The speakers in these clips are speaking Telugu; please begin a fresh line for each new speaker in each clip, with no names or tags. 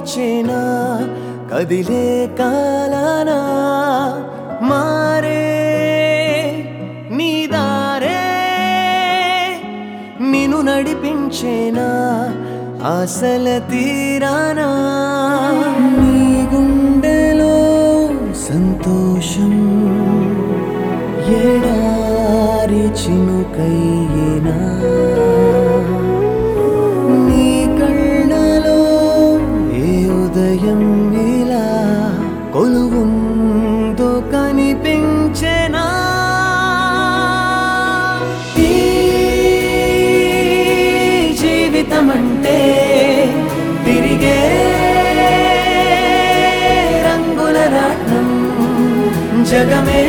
మార్చేనా కదిలే కాలానా మారే నీ దారే నిన్ను నడిపించేనా ఆశల తీరానా నీ గుండెలో సంతోషం ఎడారి చినుకయ్యేనా నీ కళ్ళలో ఏ ఉదయం ఇలా కొలువుందో కనిపించెనా ఈ జీవితమంటే తిరిగే రంగుల రాట్నం జగమే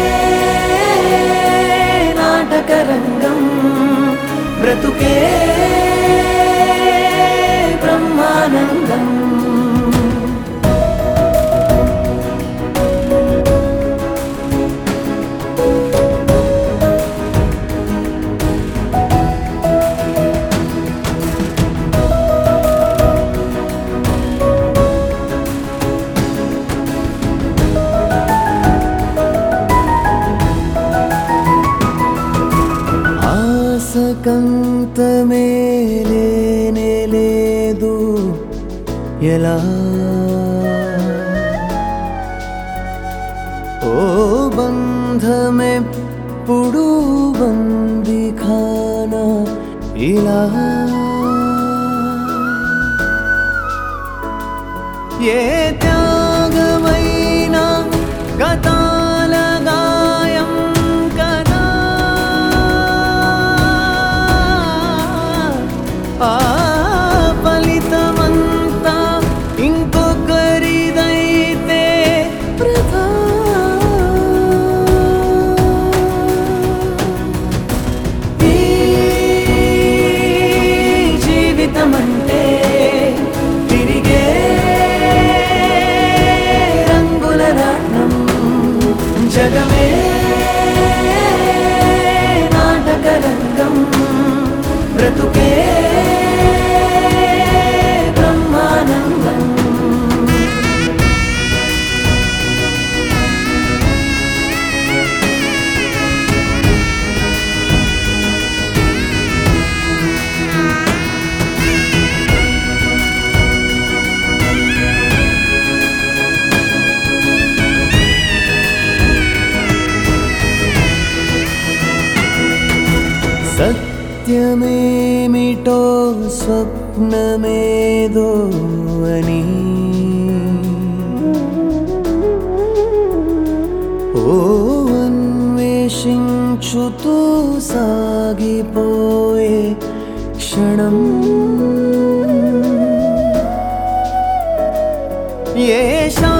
నాటక రంగం బ్రతుకే బ్రహ్మానందం ఆసకంతమే లేనే లేదు ఎలా ఓ బంధమెప్పుడు బంది ఖానా ఇలా ఏ త్యాగమైనా గతాల గాయం కదా ఆ ఫలితమంతా ఇంకొకరిదైతే వృధా ఈ జీవితమంటే తిరిగే రంగుల రాట్నం జగమే నాటక రంగం బ్రతుకే బ్రహ్మానందం సత్యమేమిటో స్వప్నమేదో అని ఓ అన్వేషించుతూ సాగిపోయే క్షణం ఏ శా